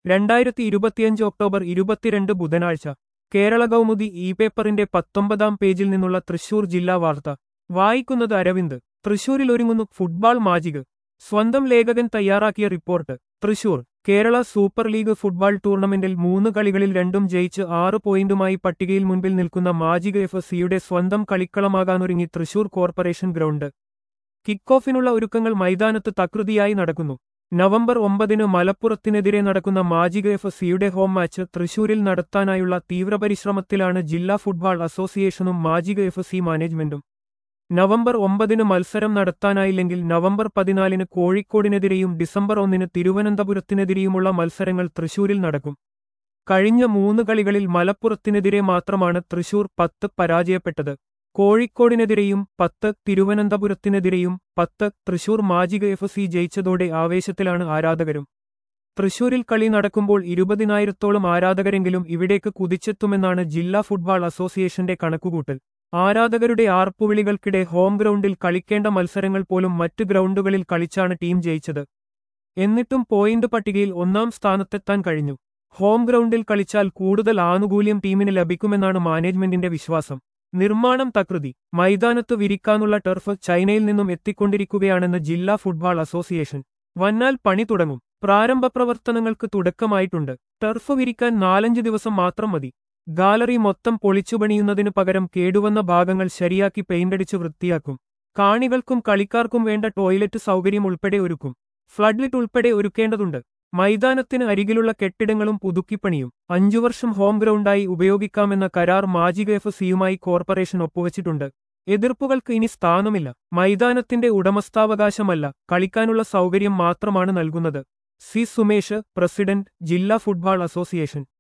രണ്ടായിരത്തി ഇരുപത്തിയഞ്ച് ഒക്ടോബർ ഇരുപത്തിരണ്ട് ബുധനാഴ്ച കേരള കൗമുദി ഇ പേപ്പറിന്റെ പത്തൊമ്പതാം പേജിൽ നിന്നുള്ള തൃശൂർ ജില്ലാ വാർത്ത വായിക്കുന്നത് അരവിന്ദ് തൃശൂരിൽ ഒരുങ്ങുന്നു ഫുട്ബോൾ മാജിക് സ്വന്തം ലേഖകൻ തയ്യാറാക്കിയ report Thrissur Kerala super league football ടൂർണമെന്റിൽ മൂന്ന് കളികളിൽ രണ്ടും ജയിച്ച് ആറ് പോയിന്റുമായി പട്ടികയിൽ മുൻപിൽ നിൽക്കുന്ന മാജിക് എഫ് സിയുടെ സ്വന്തം കളിക്കളമാകാനൊരുങ്ങി തൃശൂർ കോർപ്പറേഷൻ ഗ്രൗണ്ട് കിക്ക് ഓഫിനുള്ള ഒരുക്കങ്ങൾ മൈതാനത്ത് തകൃതിയായി നടക്കുന്നു നവംബർ ഒമ്പതിന് മലപ്പുറത്തിനെതിരെ നടക്കുന്ന മാജിക് എഫ് സിയുടെ ഹോം മാച്ച് തൃശൂരിൽ നടത്താനായുള്ള തീവ്രപരിശ്രമത്തിലാണ് ജില്ലാ ഫുട്ബോൾ അസോസിയേഷനും മാജിക് എഫ് സി മാനേജ്മെന്റും നവംബർ ഒമ്പതിന് മത്സരം നടത്താനായില്ലെങ്കിൽ നവംബർ പതിനാലിന് കോഴിക്കോടിനെതിരെയും ഡിസംബർ ഒന്നിന് തിരുവനന്തപുരത്തിനെതിരെയുമുള്ള മത്സരങ്ങൾ തൃശൂരിൽ നടക്കും കഴിഞ്ഞ മൂന്ന് കളികളിൽ മലപ്പുറത്തിനെതിരെ മാത്രമാണ് തൃശൂർ പത്ത് പരാജയപ്പെട്ടത് കോഴിക്കോടിനെതിരെയും പത്ത് തിരുവനന്തപുരത്തിനെതിരെയും പത്ത് തൃശൂർ മാജിക് എഫ് സി ജയിച്ചതോടെ ആവേശത്തിലാണ് ആരാധകരും തൃശൂരിൽ കളി നടക്കുമ്പോൾ ഇരുപതിനായിരത്തോളം ആരാധകരെങ്കിലും ഇവിടേക്ക് കുതിച്ചെത്തുമെന്നാണ് ജില്ലാ ഫുട്ബോൾ അസോസിയേഷന്റെ കണക്കുകൂട്ടൽ ആരാധകരുടെ ആർപ്പുവിളികൾക്കിടെ ഹോം ഗ്രൗണ്ടിൽ കളിക്കേണ്ട മത്സരങ്ങൾ പോലും മറ്റ് ഗ്രൗണ്ടുകളിൽ കളിച്ചാണ് ടീം ജയിച്ചത് എന്നിട്ടും പോയിന്റ് പട്ടികയിൽ ഒന്നാം സ്ഥാനത്തെത്താൻ കഴിഞ്ഞു ഹോം ഗ്രൗണ്ടിൽ കളിച്ചാൽ കൂടുതൽ ആനുകൂല്യം ടീമിന് ലഭിക്കുമെന്നാണ് മാനേജ്മെന്റിന്റെ വിശ്വാസം നിർമ്മാണം തകൃതി മൈതാനത്ത് വിരിക്കാനുള്ള ടർഫ് ചൈനയിൽ നിന്നും എത്തിക്കൊണ്ടിരിക്കുകയാണെന്ന് ജില്ലാ ഫുട്ബോൾ അസോസിയേഷൻ വന്നാൽ പണി തുടങ്ങും പ്രാരംഭ പ്രവർത്തനങ്ങൾക്ക് തുടക്കമായിട്ടുണ്ട് ടർഫ് വിരിക്കാൻ നാലഞ്ച് ദിവസം മാത്രം മതി ഗാലറി മൊത്തം പൊളിച്ചുപണിയുന്നതിനു പകരം കേടുവന്ന ഭാഗങ്ങൾ ശരിയാക്കി പെയിന്റടിച്ച് വൃത്തിയാക്കും കാണികൾക്കും കളിക്കാർക്കും വേണ്ട ടോയ്ലറ്റ് സൗകര്യം ഉൾപ്പെടെ ഒരുക്കും ഫ്ലഡ്ലിറ്റ് ഉൾപ്പെടെ ഒരുക്കേണ്ടതുണ്ട് മൈതാനത്തിന് അരികിലുള്ള കെട്ടിടങ്ങളും പുതുക്കിപ്പണിയും അഞ്ചു വർഷം ഹോം ഗ്രൗണ്ടായി ഉപയോഗിക്കാമെന്ന കരാർ മാജിക് എഫ് സിയുമായി കോർപ്പറേഷൻ ഒപ്പുവച്ചിട്ടുണ്ട് എതിർപ്പുകൾക്ക് ഇനി സ്ഥാനമില്ല മൈതാനത്തിന്റെ ഉടമസ്ഥാവകാശമല്ല കളിക്കാനുള്ള സൗകര്യം മാത്രമാണ് നൽകുന്നത് സി സുമേഷ് പ്രസിഡന്റ് ജില്ലാ ഫുട്ബോൾ അസോസിയേഷൻ